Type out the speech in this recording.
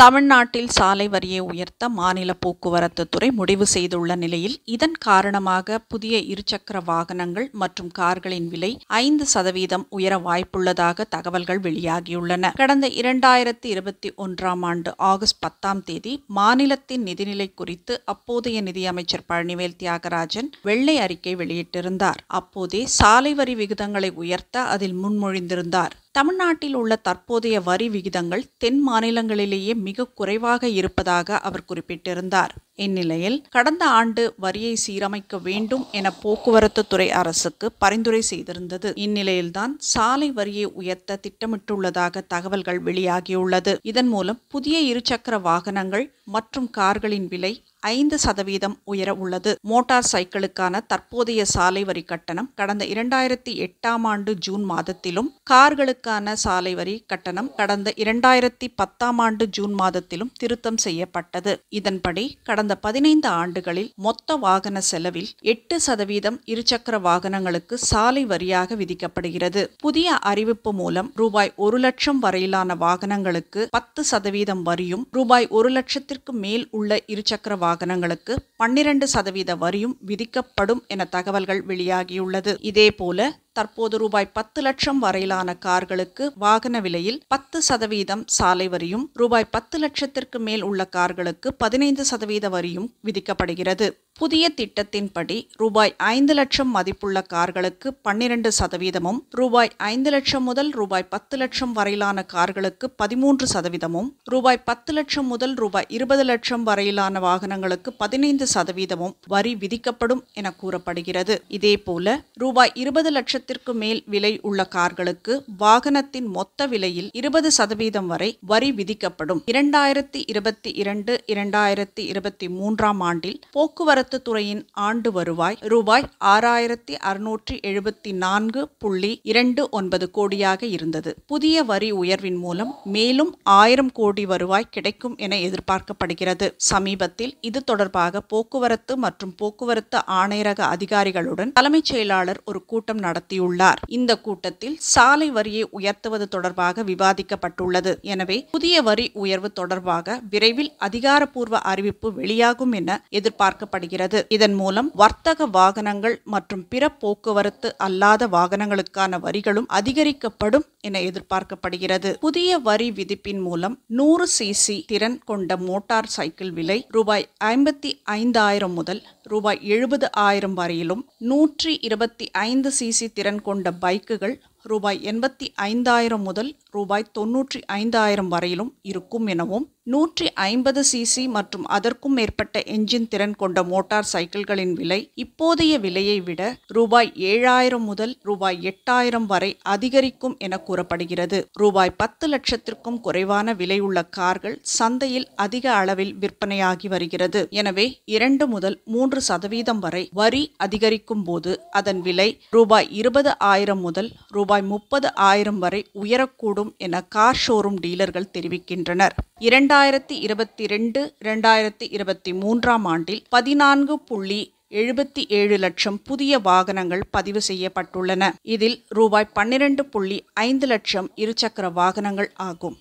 தமிழ்நாட்டில் சாலை வரியை உயர்த்த மாநில போக்குவரத்து துறை முடிவு செய்துள்ள நிலையில் இதன் காரணமாக புதிய இருசக்கர வாகனங்கள் மற்றும் கார்களின் விலை ஐந்து சதவீதம் உயர வாய்ப்புள்ளதாக தகவல்கள் வெளியாகியுள்ளன கடந்த இரண்டாயிரத்தி இருபத்தி ஒன்றாம் ஆண்டு ஆகஸ்ட் பத்தாம் தேதி மாநிலத்தின் நிதிநிலை குறித்து அப்போதைய நிதியமைச்சர் பழனிவேல் தியாகராஜன் வெள்ளை அறிக்கை வெளியிட்டிருந்தார் அப்போதே சாலை வரி விகிதங்களை உயர்த்த அதில் முன்மொழிந்திருந்தார் தமிழ்நாட்டில் உள்ள தற்போதைய வரி விகிதங்கள் தென் மாநிலங்களிலேயே மிக குறைவாக இருப்பதாக அவர் குறிப்பிட்டிருந்தார் இந்நிலையில் கடந்த ஆண்டு வரியை சீரமைக்க வேண்டும் என போக்குவரத்து துறை அரசுக்கு பரிந்துரை செய்திருந்தது இந்நிலையில்தான் சாலை வரியை உயர்த்த திட்டமிட்டுள்ளதாக தகவல்கள் வெளியாகியுள்ளது இதன் மூலம் புதிய இருசக்கர வாகனங்கள் மற்றும் கார்களின் விலை ஐந்து சதவீதம் உயர உள்ளது மோட்டார் சைக்கிளுக்கான தற்போதைய சாலை வரி கட்டணம் கடந்த இரண்டாயிரத்தி எட்டாம் ஆண்டு ஜூன் மாதத்திலும் கார்களுக்கான சாலை வரி கட்டணம் கடந்த இரண்டாயிரத்தி பத்தாம் ஆண்டு ஜூன் மாதத்திலும் திருத்தம் செய்யப்பட்டது இதன்படி கடந்த பதினைந்து ஆண்டுகளில் மொத்த வாகன செலவில் எட்டு சதவீதம் இருசக்கர வாகனங்களுக்கு சாலை வரியாக விதிக்கப்படுகிறது புதிய அறிவிப்பு மூலம் ரூபாய் ஒரு லட்சம் வரையிலான வாகனங்களுக்கு பத்து சதவீதம் வரியும் ரூபாய் ஒரு லட்சத்திற்கு மேல் உள்ள இருசக்கர வாகனங்களுக்கு பன்னிரண்டு சதவீத வரியும் விதிக்கப்படும் என தகவல்கள் வெளியாகியுள்ளது இதேபோல தற்போது ரூபாய் பத்து லட்சம் வரையிலான கார்களுக்கு வாகன விலையில் பத்து சதவீதம் சாலை வரியும் ரூபாய் பத்து லட்சத்திற்கு மேல் உள்ள கார்களுக்கு பதினைந்து சதவீத வரியும் விதிக்கப்படுகிறது புதிய திட்டத்தின்படி ரூபாய் ஐந்து லட்சம் மதிப்புள்ள கார்களுக்கு பன்னிரண்டு சதவீதமும் ரூபாய் ஐந்து லட்சம் முதல் ரூபாய் பத்து லட்சம் வரையிலான கார்களுக்கு பதிமூன்று சதவீதமும் ரூபாய் பத்து லட்சம் முதல் ரூபாய் இருபது லட்சம் வரையிலான வாகனங்களுக்கு பதினைந்து சதவீதமும் வரி விதிக்கப்படும் என கூறப்படுகிறது இதேபோல ரூபாய் இருபது லட்சம் லட்சத்திற்கு மேல் விலை உள்ள கார்களுக்கு வாகனத்தின் மொத்த விலையில் இருபது சதவீதம் வரை வரி விதிக்கப்படும் இரண்டாயிரத்தி இருபத்தி இரண்டு இரண்டாயிரத்தி இருபத்தி மூன்றாம் ஆண்டில் போக்குவரத்து துறையின் ஆண்டு வருவாய் ரூபாய் ஆறாயிரத்தி அறுநூற்றி எழுபத்தி நான்கு புள்ளி இரண்டு ஒன்பது கோடியாக இருந்தது புதிய வரி உயர்வின் மூலம் மேலும் ஆயிரம் கோடி வருவாய் கிடைக்கும் என எதிர்பார்க்கப்படுகிறது சமீபத்தில் இது தொடர்பாக போக்குவரத்து மற்றும் போக்குவரத்து ஆணையரக அதிகாரிகளுடன் தலைமைச் செயலாளர் ஒரு கூட்டம் நடத்தி நடத்தியுள்ளார் இந்த கூட்டத்தில் சாலை வரியை உயர்த்துவது தொடர்பாக விவாதிக்கப்பட்டுள்ளது எனவே புதிய வரி உயர்வு தொடர்பாக விரைவில் அதிகாரப்பூர்வ அறிவிப்பு வெளியாகும் என எதிர்பார்க்கப்படுகிறது இதன் மூலம் வர்த்தக வாகனங்கள் மற்றும் பிற போக்குவரத்து அல்லாத வாகனங்களுக்கான வரிகளும் அதிகரிக்கப்படும் என எதிர்பார்க்கப்படுகிறது புதிய வரி விதிப்பின் மூலம் நூறு சிசி திறன் கொண்ட மோட்டார் சைக்கிள் விலை ரூபாய் ஐம்பத்தி ஐந்தாயிரம் முதல் ரூபாய் எழுபது ஆயிரம் வரையிலும் நூற்றி இருபத்தி ஐந்து சிசி திறன் கொண்ட பைக்குகள் ரூபாய் எண்பத்தி ஐந்தாயிரம் முதல் ரூபாய் தொன்னூற்றி ஐந்தாயிரம் வரையிலும் இருக்கும் எனவும் நூற்றி ஐம்பது சிசி மற்றும் அதற்கும் மேற்பட்ட என்ஜின் திறன் கொண்ட மோட்டார் சைக்கிள்களின் விலை இப்போதைய விலையை விட ரூபாய் ஏழாயிரம் முதல் ரூபாய் எட்டாயிரம் வரை அதிகரிக்கும் என கூறப்படுகிறது ரூபாய் பத்து லட்சத்திற்கும் குறைவான விலை உள்ள கார்கள் சந்தையில் அதிக அளவில் விற்பனையாகி வருகிறது எனவே இரண்டு முதல் மூன்று சதவீதம் வரை வரி அதிகரிக்கும் போது அதன் விலை ரூபாய் இருபது ஆயிரம் முதல் ரூபாய் முப்பது ஆயிரம் வரை உயரக்கூடும் என கார் ஷோரூம் டீலர்கள் தெரிவிக்கின்றனர் இரண்டாயிரத்தி இருபத்தி ரெண்டு இரண்டாயிரத்தி இருபத்தி மூன்றாம் ஆண்டில் பதினான்கு புள்ளி எழுபத்தி ஏழு லட்சம் புதிய வாகனங்கள் பதிவு செய்யப்பட்டுள்ளன இதில் ரூபாய் பன்னிரண்டு புள்ளி ஐந்து லட்சம் இருசக்கர வாகனங்கள் ஆகும்